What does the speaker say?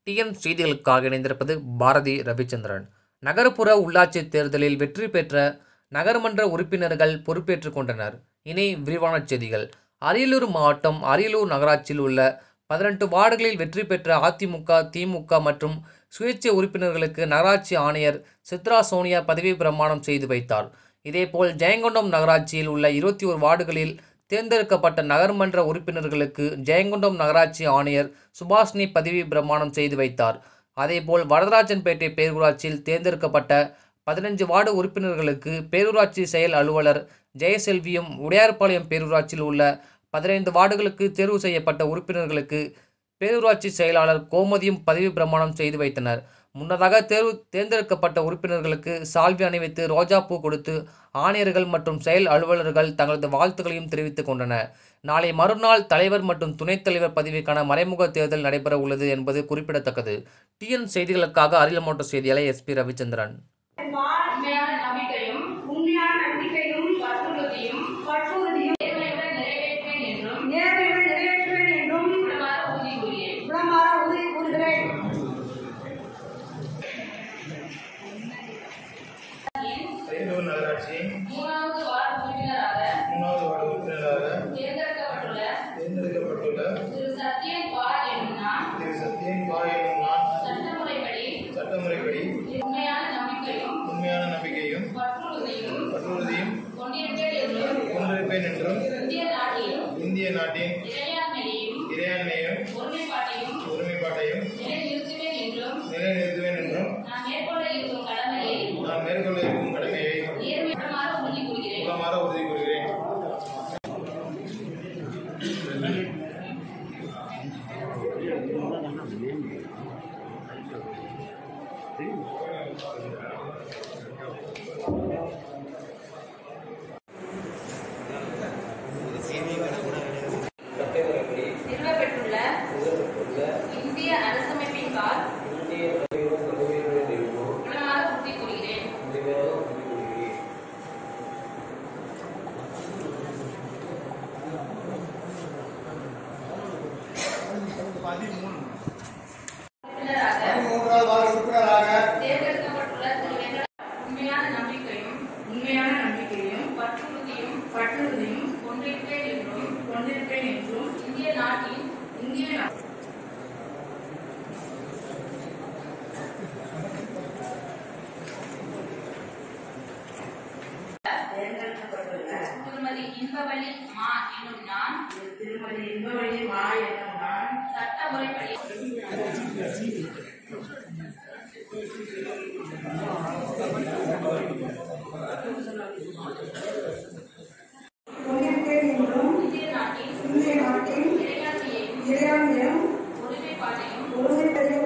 TN செய்திகளுக்காக இணைந்திருப்பது பாரதி ரவிச்சந்திரன் நகர்ப்புற உள்ளாட்சி தேர்தலில் வெற்றி பெற்ற நகர்மன்ற உறுப்பினர்கள் பொறுப்பேற்றுக் கொண்டனர் இனி விரிவான செய்திகள் அரியலூர் மாவட்டம் அரியலூர் நகராட்சியில் உள்ள பதினெட்டு வார்டுகளில் வெற்றி பெற்ற அதிமுக திமுக மற்றும் சுயேட்சை உறுப்பினர்களுக்கு நகராட்சி ஆணையர் சித்ரா சோனியா பதவி பிரமாணம் செய்து வைத்தார் இதேபோல் ஜெயங்கொண்டம் நகராட்சியில் உள்ள இருபத்தி ஒரு வார்டுகளில் தேர்ந்தெடுக்கப்பட்ட நகர்மன்ற உறுப்பினர்களுக்கு ஜெயங்கொண்டம் நகராட்சி ஆணையர் சுபாஷினி பதவி பிரமாணம் செய்து வைத்தார் அதேபோல் வரதராஜன்பேட்டை பேரூராட்சியில் தேர்ந்தெடுக்கப்பட்ட பதினஞ்சு வார்டு உறுப்பினர்களுக்கு பேரூராட்சி செயல் அலுவலர் ஜெயசெல்வியும் உடையார்பாளையம் பேரூராட்சியில் உள்ள பதினைந்து வார்டுகளுக்கு தேர்வு செய்யப்பட்ட உறுப்பினர்களுக்கு பேரூராட்சி செயலாளர் கோமதியும் பதவி பிரமாணம் செய்து வைத்தனர் முன்னதாக தேர்வு தேர்ந்தெடுக்கப்பட்ட உறுப்பினர்களுக்கு சால்வி அணிவித்து ரோஜாப்பூ கொடுத்து ஆணையர்கள் மற்றும் செயல் அலுவலர்கள் தங்களது வாழ்த்துக்களையும் தெரிவித்துக் கொண்டனர் நாளை மறுநாள் தலைவர் மற்றும் துணைத் தலைவர் பதவிக்கான மறைமுக தேர்தல் நடைபெற உள்ளது என்பது குறிப்பிடத்தக்கது டிஎன் செய்திகளுக்காக அரியல் மாவட்ட செய்தியாளர் எஸ்பி ரவிச்சந்திரன் உண்மையான நம்பிக்கையும் உண்மையான நம்பிக்கையும் பற்றுறுதியும் பற்றுறுதியும் நேர்மையுடன் நிறைவேற்றுவேன் என்றும் நேர்மையுடன் நிறைவேற்றுவேன் என்றும் உளமாற உறுதி கூறுகிறேன் உளமாற உறுதி கூறுகிறேன் அரியலூர் நகராட்சி மூணாவது வார்டு உறுப்பினராக மூணாவது வார்டு உறுப்பினராக தேர்ந்தெடுக்கப்பட்டுள்ள தேர்ந்தெடுக்கப்பட்டுள்ள திரு சத்யன் பா என்னும் நான் திரு சத்யன் பா எனும் நான் சட்டமுறைப்படி சட்டமுறைப்படி உண்மையான நம்பிக்கையும் உண்மையான நம்பிக்கையும் பற்றுறுதியும் பற்றுறுதியும் கொண்டிருப்பேன் என்றும் கொண்டிருப்பேன் என்றும் இந்திய நாட்டில் இந்திய நாட்டின் இறையாண்மையையும் இறையாண்மையும் ஒருமைப்பாட்டையும் ஒருமைப்பாட்டையும் நிலைநிறுத்துவேன் என்றும் நிலைநிறுத்துவேன் என்றும் நான் மேற்கொள்ள இருக்கும் கடமையை நான் மேற்கொள்ள இருக்கும் கடமையை நேர்மை உளமாற உறுதி கூறுகிறேன் உளமாற உறுதி கூறுகிறேன் நிறுவப்பெற்றுள்ள இந்திய அரசமைப்பின் கால் உளமாற உறுதி கூறுகிறேன் உறுப்பினராக மூன்றாவது வார்டு உறுப்பினராக தேர்ந்தெடுக்கப்பட்டுள்ள திரு வெங்கட உண்மையான நம்பிக்கையும் உண்மையான நம்பிக்கையும் பற்றுறுதியும் பற்றுறுதியும் கொண்டிருப்பேன் என்றும் கொண்டிருப்பேன் என்றும் இந்திய நாட்டின் இந்திய நா- தேர்ந்தெடுக்கப்பட்டுள்ள திருமதி இன்பவழி மா என்னும் நான் திருமதி இன்பவழி மா என்னும் நான் சட்டமுறைப்படி கொண்டிருப்பேன் என்றும் இந்திய நாட்டின் இந்திய நாட்டின் இறையாண்மையையும் இறையாண்மையும் ஒருமைப்பாட்டையும் ஒருமைப்படையும்